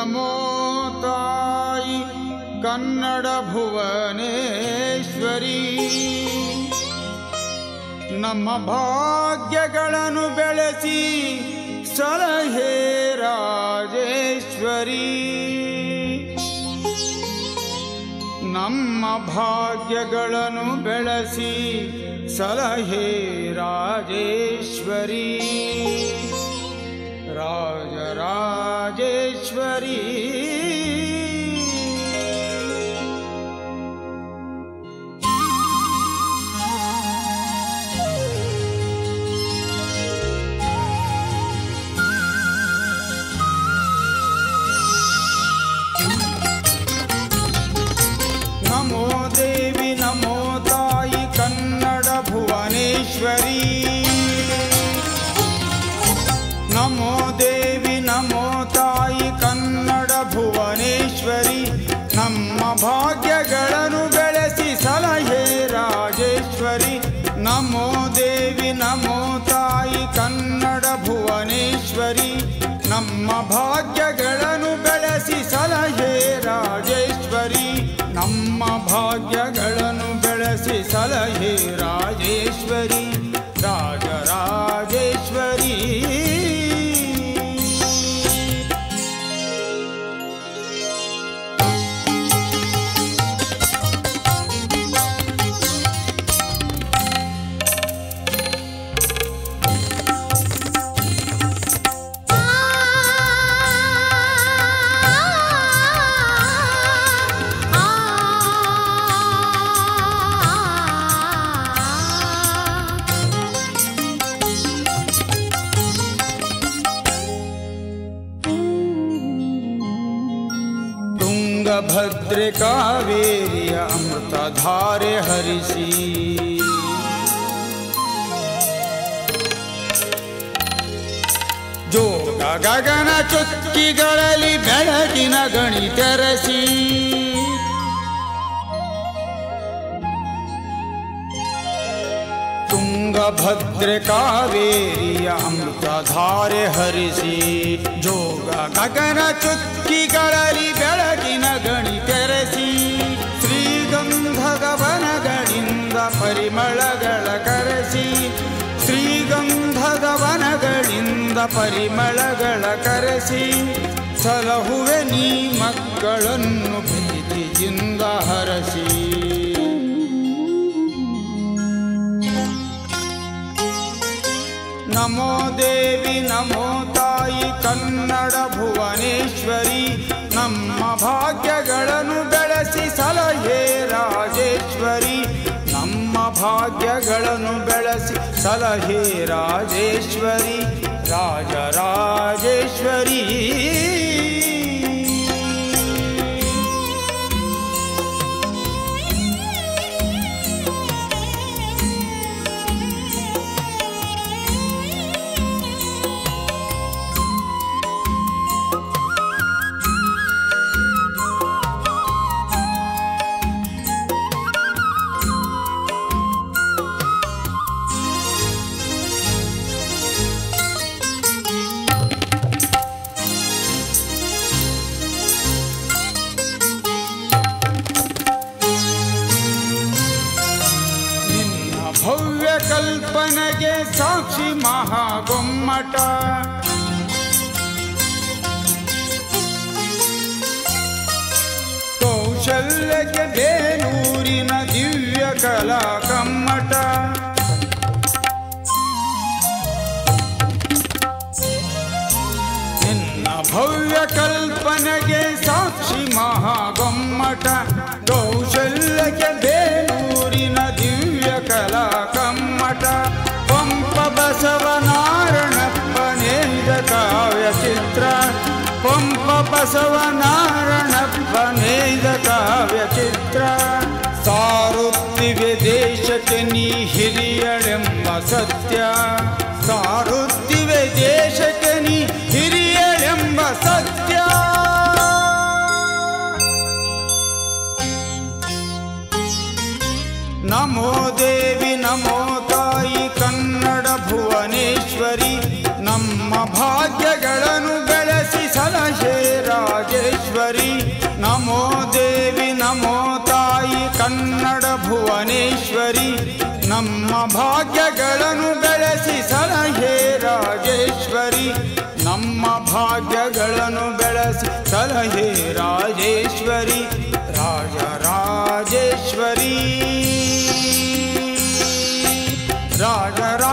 ನಮೋ ತಾಯಿ ಕನ್ನಡ ಭುವನೇಶ್ವರಿ ನಮ್ಮ ಭಾಗ್ಯಗಳನ್ನು ಬೆಳೆಸಿ ಸಲಹೆ ರಾಜೇಶ್ವರಿ ನಮ್ಮ ಭಾಗ್ಯಗಳನ್ನು ಬೆಳೆಸಿ ಸಲಹೆ ರಾಜೇಶ್ವರಿ ರಾಜರಾಜೇಶ್ವರಿ ನಮೋ ದೇವಿ ನಮೋ ತಾಯಿ ಕನ್ನಡ ಭುವನೇಶ್ವರಿ ನಮೋ ದೇವಿ ನಮೋ ತಾಯಿ ಕನ್ನಡ ಭುವನೇಶ್ವರಿ ನಮ್ಮ ಭಾಗ್ಯಗಳನ್ನು ಬೆಳೆಸಿ ಸಲಹೆ ರಾಜೇಶ್ವರಿ ನಮೋ ದೇವಿ ನಮೋ ತಾಯಿ ಕನ್ನಡ ಭುವನೇಶ್ವರಿ ನಮ್ಮ ಭಾಗ್ಯಗಳನ್ನು ಬೆಳೆಸಿ ಸಲಹೆ ರಾಜೇಶ್ವರಿ ನಮ್ಮ ಭಾಗ್ಯಗಳನ್ನು ಬೆಳೆಸಿ ಸಲಹೆ ರಾಜೇಶ್ವರಿ ರಾಜರಾಜೇಶ್ವರಿ ತುಂಗಭದ್ರೆ ಕಾವೇರಿಯ ಅಮೃತಧಾರೆ ಹರಿಸಿ ಜೋಗ ಗಗನ ಚುಕ್ಕಿಗಳಲ್ಲಿ ಬೆಳಗಿನ ಗಣಿ ತೆರಸಿ ತುಂಗಭದ್ರೆ ಕಾವೇರಿಯ ಅಮೃತಧಾರೆ ಹರಿಸಿ ಜೋಗ ಗಗನ ಚುಕ್ಕಿಗಳಲ್ಲಿ ಬೆಳಗಿನ ಗಣಿ ತೆರೆಸಿ ಶ್ರೀಗಂಧದ ವನಗಳಿಂದ ಪರಿಮಳಗಳ ಕರೆಸಿ ಶ್ರೀಗಂಧದ ವನಗಳಿಂದ ಪರಿಮಳಗಳ ಕರೆಸಿ ಸಲಹುವೆ ನೀ ಮಕ್ಕಳನ್ನು ಪ್ರೀತಿಯಿಂದ ಹರಸಿ ನಮೋ ದೇವಿ ನಮೋ ತಾಯಿ ಕನ್ನಡ ಭುವನೇಶ್ವರಿ ನಮ್ಮ ಭಾಗ್ಯಗಳನ್ನು ಬೆಳೆಸಿ ಸಲಹೆ ರಾಜೇಶ್ವರಿ ನಮ್ಮ ಭಾಗ್ಯಗಳನ್ನು ಬೆಳೆಸಿ ಸಲಹೆ ರಾಜೇಶ್ವರಿ ರಾಜರಾಜೇಶ್ವರಿ ನಿನ್ನ ಭವ್ಯ ಕಲ್ಪನೆಗೆ ಸಾಕ್ಷಿ ಮಹಾಗೊಮ್ಮಟ ಕೌಶಲ್ಯಕ್ಕೆ ಬೇಲೂರಿನ ದಿವ್ಯ ಕಲಾ ಕಮ್ಮಟ ನಿನ್ನ ಭವ್ಯ ಕಲ್ಪನೆಗೆ ಸಾಕ್ಷಿ ಮಹಾಗೊಮ್ಮಟ ಕೌಶಲ್ಯಕ್ಕೆ ಬೇಲೂರಿನ ದಿವ್ಯ ಕಲಾ ಕಮ್ಮಟ ಪಂಪ ಬಸವನಾರಣಪ್ಪ ನೇಯ್ದ ಕಾವ್ಯ ಚಿತ್ರ ಪಂಪ ಬಸವನಾರಣಪ್ಪ ನೇಯ್ದ ಕಾವ್ಯ ಚಿತ್ರ ಸಾರುತ್ತಿವೆ ದೇಶಕ್ಕೆ ನೀ ಹಿರಿಯಳೆಂಬ ಸತ್ಯ ಸಾರುತ್ತಿವೆ ದೇಶಕ್ಕೆ ನೀ ಹಿರಿಯಳೆಂಬ ಸತ್ಯ ನಮೋ ದೇವಿ ನಮೋ ತಾಯಿ ಕನ್ನಡ ಭುವನೇಶ್ವರಿ ನಮ್ಮ ಭಾಗ್ಯಗಳನ್ನು ಬೆಳೆಸಿ ಸಲಹೆ ರಾಜ ಭಾಗ್ಯಗಳನ್ನು ಬೆಳೆಸಿ ಸಲಹೆ ರಾಜೇಶ್ವರಿ ನಮ್ಮ ಭಾಗ್ಯಗಳನ್ನು ಬೆಳೆಸಿ ಸಲಹೆ ರಾಜೇಶ್ವರಿ ರಾಜ ರಾಜೇಶ್ವರಿ ರಾಜ